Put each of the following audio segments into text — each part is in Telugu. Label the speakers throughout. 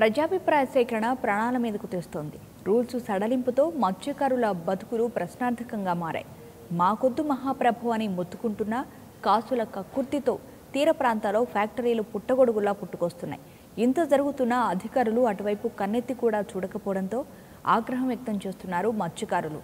Speaker 1: ప్రజాభిప్రాయ సేకరణ ప్రాణాల మీదకు తెస్తోంది రూల్స్ సడలింపుతో మత్స్యకారుల బతుకులు ప్రశ్నార్థకంగా మారాయి మాకొద్దు మహాప్రభు అని మొత్తుకుంటున్న కాసుల కక్కుర్తితో తీర ప్రాంతాల్లో ఫ్యాక్టరీలు పుట్టగొడుగులా పుట్టుకొస్తున్నాయి ఇంత జరుగుతున్నా అధికారులు అటువైపు కన్నెత్తి కూడా చూడకపోవడంతో ఆగ్రహం వ్యక్తం చేస్తున్నారు మత్స్యకారులు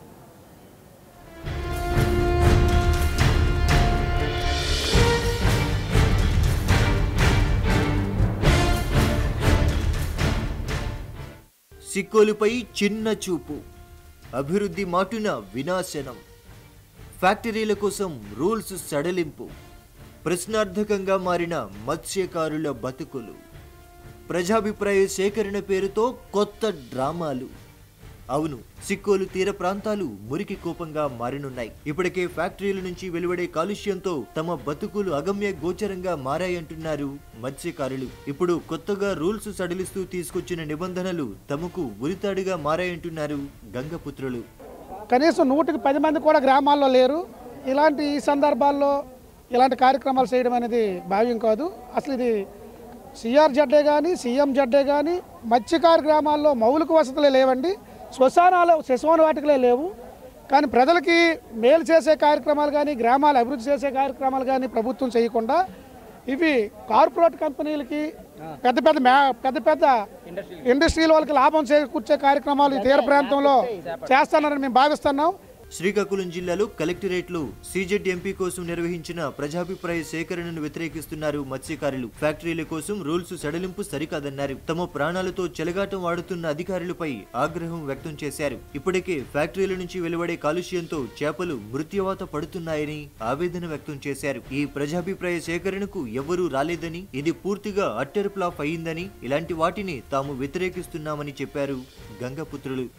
Speaker 2: సిక్కోలుపై చిన్న చూపు అభివృద్ధి మాటున వినాశనం ఫ్యాక్టరీల కోసం రూల్స్ సడలింపు ప్రశ్నార్థకంగా మారిన మత్స్యకారుల బతుకులు ప్రజాభిప్రాయ సేకరణ పేరుతో కొత్త డ్రామాలు అవును సిక్కోలు తీర ప్రాంతాలు మురికి కూపంగా మారనున్నాయి ఇప్పటికే ఫ్యాక్టరీల నుంచి వెలువడే కాలుష్యంతో తమ బతుకులు అగమ్య గోచరంగా మారాయంటున్నారు మత్స్యకారులు ఇప్పుడు కొత్తగా రూల్స్ సడలిస్తూ తీసుకొచ్చిన నిబంధనలు తమకు ఉరితాడుగా మారాయంటున్నారు గంగపుత్రులు
Speaker 3: కనీసం నూటికి పది మంది కూడా గ్రామాల్లో లేరు ఇలాంటి ఈ సందర్భాల్లో ఇలాంటి కార్యక్రమాలు చేయడం అనేది భావ్యం కాదు అసలు ఇది సిఆర్ జడ్డే కానీ సీఎం జడ్డే కానీ మత్స్యకార గ్రామాల్లో మౌలిక వసతులే లేవండి శ్మశానాలు శశవన వాటికలే లేవు కానీ ప్రజలకి మేలు చేసే కార్యక్రమాలు కానీ గ్రామాలు అభివృద్ధి చేసే కార్యక్రమాలు కానీ ప్రభుత్వం చేయకుండా ఇవి కార్పొరేట్ కంపెనీలకి పెద్ద పెద్ద మ్యా పెద్ద పెద్ద ఇండస్ట్రీల వాళ్ళకి లాభం చేకూర్చే కార్యక్రమాలు ఈ తీర ప్రాంతంలో చేస్తున్నారని మేము భావిస్తున్నాం
Speaker 2: శ్రీకాకుళం జిల్లాలో కలెక్టరేట్లో సీజెడ్ ఎంపీ కోసం నిర్వహించిన ప్రజాభిప్రాయ సేకరణను వ్యతిరేకిస్తున్నారు మత్స్యకారులు ఫ్యాక్టరీల కోసం రూల్స్ సడలింపు సరికాదన్నారు తమ ప్రాణాలతో చెలగాటం వాడుతున్న అధికారులపై ఆగ్రహం వ్యక్తం చేశారు ఇప్పటికే ఫ్యాక్టరీల నుంచి వెలువడే కాలుష్యంతో చేపలు మృత్యువాత పడుతున్నాయని ఆవేదన వ్యక్తం చేశారు ఈ ప్రజాభిప్రాయ సేకరణకు ఎవ్వరూ రాలేదని ఇది పూర్తిగా అట్టర్ ఫ్లాప్ అయిందని ఇలాంటి వాటిని తాము వ్యతిరేకిస్తున్నామని చెప్పారు గంగపుత్రులు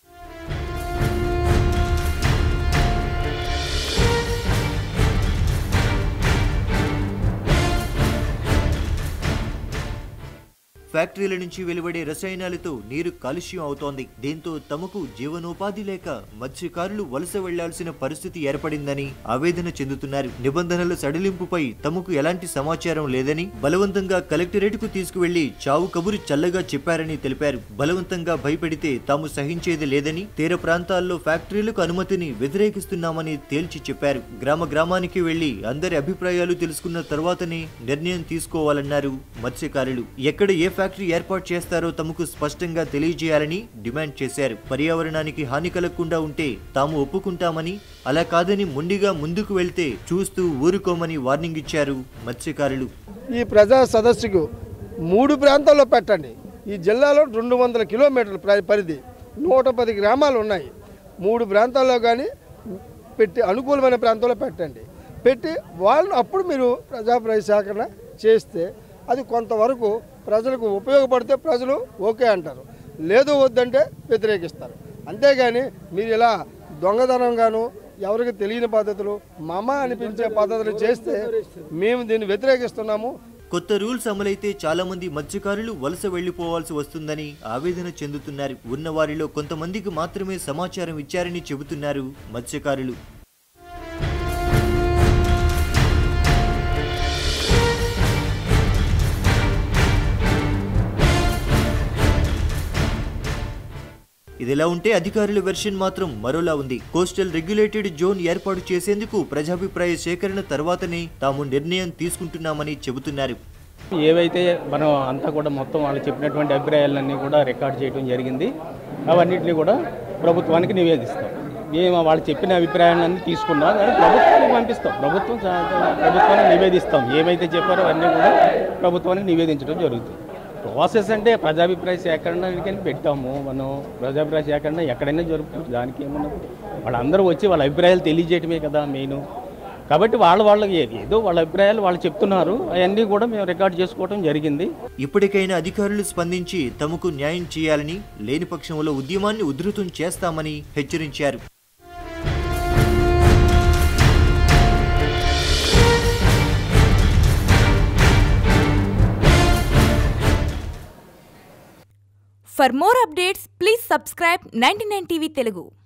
Speaker 2: ఫ్యాక్టరీల నుంచి వెలువడే రసాయనాలతో నీరు కాలుష్యం అవుతోంది దీంతో తమకు జీవనోపాధి లేక మత్స్యకారులు వలస వెళ్లాల్సిన పరిస్థితి ఏర్పడిందని ఆవేదన చెందుతున్నారు నిబంధనల సడలింపుపై తమకు ఎలాంటి సమాచారం లేదని బలవంతంగా కలెక్టరేట్ కు తీసుకువెళ్లి చావు కబురు చల్లగా చెప్పారని తెలిపారు బలవంతంగా భయపెడితే తాము సహించేది లేదని తీర ప్రాంతాల్లో ఫ్యాక్టరీలకు అనుమతిని వ్యతిరేకిస్తున్నామని తేల్చి చెప్పారు గ్రామ గ్రామానికి వెళ్లి అందరి అభిప్రాయాలు తెలుసుకున్న తర్వాతనే నిర్ణయం తీసుకోవాలన్నారు మత్స్యకారులు ఎక్కడ ఏ ఫ్యాక్టరీ ఏర్పాటు చేస్తారో తమకు స్పష్టంగా తెలియజేయాలని డిమాండ్ చేశారు పర్యావరణానికి హాని కలగకుండా ఉంటే తాము ఒప్పుకుంటామని అలా కాదని మొండిగా ముందుకు వెళ్తే చూస్తూ ఊరుకోమని వార్నింగ్ ఇచ్చారు మత్స్యకారులు
Speaker 4: ఈ ప్రజా సదస్సుకు మూడు ప్రాంతాల్లో పెట్టండి ఈ జిల్లాలో రెండు వందల కిలోమీటర్ల ప్ర- పరిధి నూట పది గ్రామాలు ఉన్నాయి మూడు ప్రాంతాల్లో కానీ పెట్టి అనుకూలమైన ప్రాంతంలో పెట్టండి పెట్టి వాళ్ళని అప్పుడు మీరు ప్రజాప్రాయ సేకరణ చేస్తే అది కొంతవరకు ప్రజలకు ఉపయోగపడితే ప్రజలు ఓకే అంటారు లేదు వద్దంటే వ్యతిరేకిస్తారు అంతేగాని మీరు ఇలా దొంగతనంగాను ఎవరికి తెలియని పద్ధతులు మమ అనిపించే పద్ధతులు చేస్తే మేము దీన్ని వ్యతిరేకిస్తున్నాము
Speaker 2: కొత్త రూల్స్ అమలైతే చాలా మంది మత్స్యకారులు వలస వెళ్లిపోవాల్సి వస్తుందని ఆవేదన చెందుతున్నారు ఉన్న వారిలో కొంతమందికి మాత్రమే సమాచారం ఇచ్చారని చెబుతున్నారు మత్స్యకారులు ఇదిలా ఉంటే అధికారుల వెర్షన్ మాత్రం మరోలా ఉంది కోస్టల్ రెగ్యులేటెడ్ జోన్ ఏర్పాటు చేసేందుకు ప్రజాభిప్రాయ సేకరణ తర్వాతనే తాము నిర్ణయం తీసుకుంటున్నామని చెబుతున్నారు
Speaker 5: ఏవైతే మనం అంతా కూడా మొత్తం వాళ్ళు చెప్పినటువంటి అభిప్రాయాలన్నీ కూడా రికార్డ్ చేయడం జరిగింది అవన్నిటిని కూడా ప్రభుత్వానికి నివేదిస్తాం మేము వాళ్ళు చెప్పిన అభిప్రాయాలన్నీ తీసుకున్నాం కానీ ప్రభుత్వానికి పంపిస్తాం ప్రభుత్వం చా- ప్రభుత్వానికి నివేదిస్తాం ఏవైతే చెప్పారో అన్నీ కూడా ప్రభుత్వానికి నివేదించడం జరుగుతుంది ప్రాసెస్ అంటే ప్రజాభిప్రాయ సేకరణకి పెట్టాము మనం ప్రజాభిప్రాయ సేకరణ ఎక్కడైనా జరుపుతుంది దానికి ఏమన్నా వాళ్ళందరూ వచ్చి వాళ్ళ అభిప్రాయాలు తెలియజేయటమే కదా మెయిన్ కాబట్టి వాళ్ళ వాళ్ళకి ఏ- ఏదో వాళ్ళ అభిప్రాయాలు వాళ్ళు చెప్తున్నారు అవన్నీ కూడా మేము రికార్డ్ చేసుకోవడం జరిగింది
Speaker 2: ఇప్పటికైనా అధికారులు స్పందించి తమకు న్యాయం చేయాలని లేని పక్షంలో ఉద్యమాన్ని ఉధృతం చేస్తామని హెచ్చరించారు
Speaker 6: For more updates, please subscribe 99 TV Telugu.